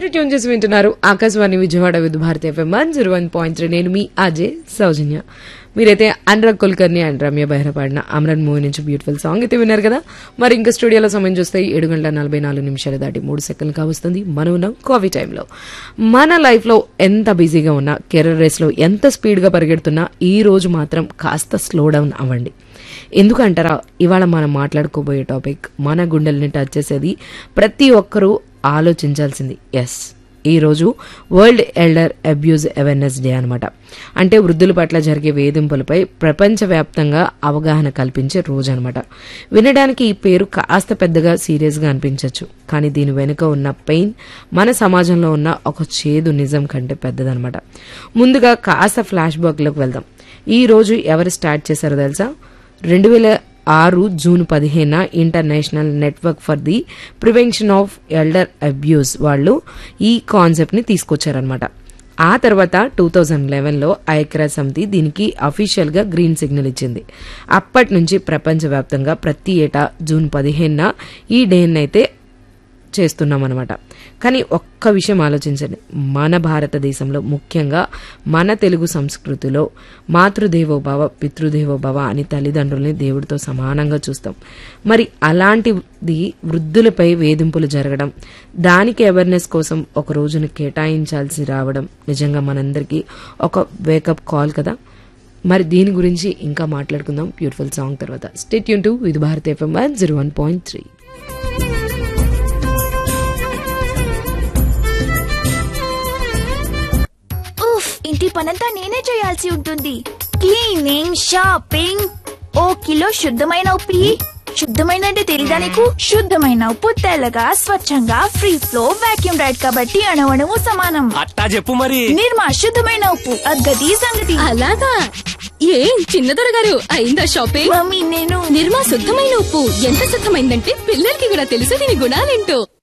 Tune చేసి వింటున్నారు Akashvani Vijayawada Vividh Bharati FM one zero one point three నేను మీ అజయ్ సౌజన్య మీరైతే అనురాగ్ కుల్కర్ని అండ్ రమ్య బెహ్రా పాడిన అమరన్ మూవీ నుంచి బ్యూటిఫుల్ సాంగ్ అయితే విన్నారు కదా మరి ఇంకా స్టూడియోలో సమయం చూస్తే ఏడు గంటల నలభై నాలుగు నిమిషాలు దాటి మూడు సెకండ్లు కావస్తుంది మనం ఉన్నాం కాఫీ టైంలో మన లైఫ్లో ఎంత బిజీగా ఉన్నా కెరీర్ రేస్లో ఎంత స్పీడ్గా పరిగెడుతున్నా ఈ రోజు మాత్రం కాస్త స్లో డౌన్ అవ్వండి ఎందుకంటారా ఇవాళ మనం మాట్లాడుకోబోయే టాపిక్ మన గుండెల్ని టచ్ చేసేది ప్రతి ఒక్కరూ ఆలోచించాల్సింది ఎస్ ఈరోజు world elder abuse awareness day అనమాట అంటే వృద్ధుల పట్ల జరిగే వేధింపులపై ప్రపంచవ్యాప్తంగా అవగాహన కల్పించే రోజు అనమాట వినడానికి ఈ పేరు కాస్త పెద్దగా సీరియస్గా అనిపించవచ్చు కానీ దీని వెనుక ఉన్న పెయిన్ మన సమాజంలో ఉన్న ఒక చేదు నిజం కంటే పెద్దదనమాట ముందుగా కాస్త ఫ్లాష్ బ్యాక్లోకి వెళ్దాం ఈ రోజు ఎవరు స్టార్ట్ చేశారో తెలుసా రెండు వేల ఆరు జూన్ పదిహేన international network for the prevention of elder abuse వాళ్ళు ఈ కాన్సెప్ట్ ని తీసుకొచ్చారనమాట ఆ తర్వాత టూ థౌజండ్ లెవెన్లో ఐక్యరాజ్య సమితి దీనికి అఫీషియల్గా గ్రీన్ సిగ్నల్ ఇచ్చింది అప్పటి నుంచి ప్రపంచవ్యాప్తంగా ప్రతి ఏటా జూన్ పదిహేనున ఈ డేని అయితే చేస్తున్నాం అనమాట కానీ ఒక్క విషయం ఆలోచించండి మన భారతదేశంలో ముఖ్యంగా మన తెలుగు సంస్కృతిలో మాతృదేవోభవ పితృదేవోభవ అని తల్లిదండ్రుల్ని దేవుడితో సమానంగా చూస్తాం మరి అలాంటిది వృద్ధులపై వేధింపులు జరగడం దానికి అవేర్నెస్ కోసం ఒక రోజును కేటాయించాల్సి రావడం నిజంగా మనందరికీ ఒక వేకప్ కాల్ కదా మరి దీని గురించి ఇంకా మాట్లాడుకుందాం బ్యూటిఫుల్ సాంగ్ తర్వాత స్టేట్ యూన్ టు ఇది భారత FM one zero one point three ఉఫ్ ఇంటి పనంతా నేనే చేయాల్సి ఉంటుంది క్లీనింగ్ షాపింగ్ ఓ కిలో శుద్ధమైన ఉప్పు ఇయ్యి. శుద్ధమైన అంటే తెలీదా నీకు శుద్ధమైన ఉప్పు తెల్లగా స్వచ్ఛంగా ఫ్రీ ఫ్లో వాక్యూమ్ రైడ్ కాబట్టి అణవణము సమానం అట్టా చెప్పు మరి నిర్మా శుద్ధమైన ఉప్పు అగ్గది సంగతి అలాగా ఏం చిన్నదొర గారు అయిందా షాపింగ్ మమ్మీ నేను నిర్మా శుద్ధమైన ఉప్పు ఎంత శుద్ధమైందంటే పిల్లలకి కూడా తెలుసు దీని గుణాలేంటో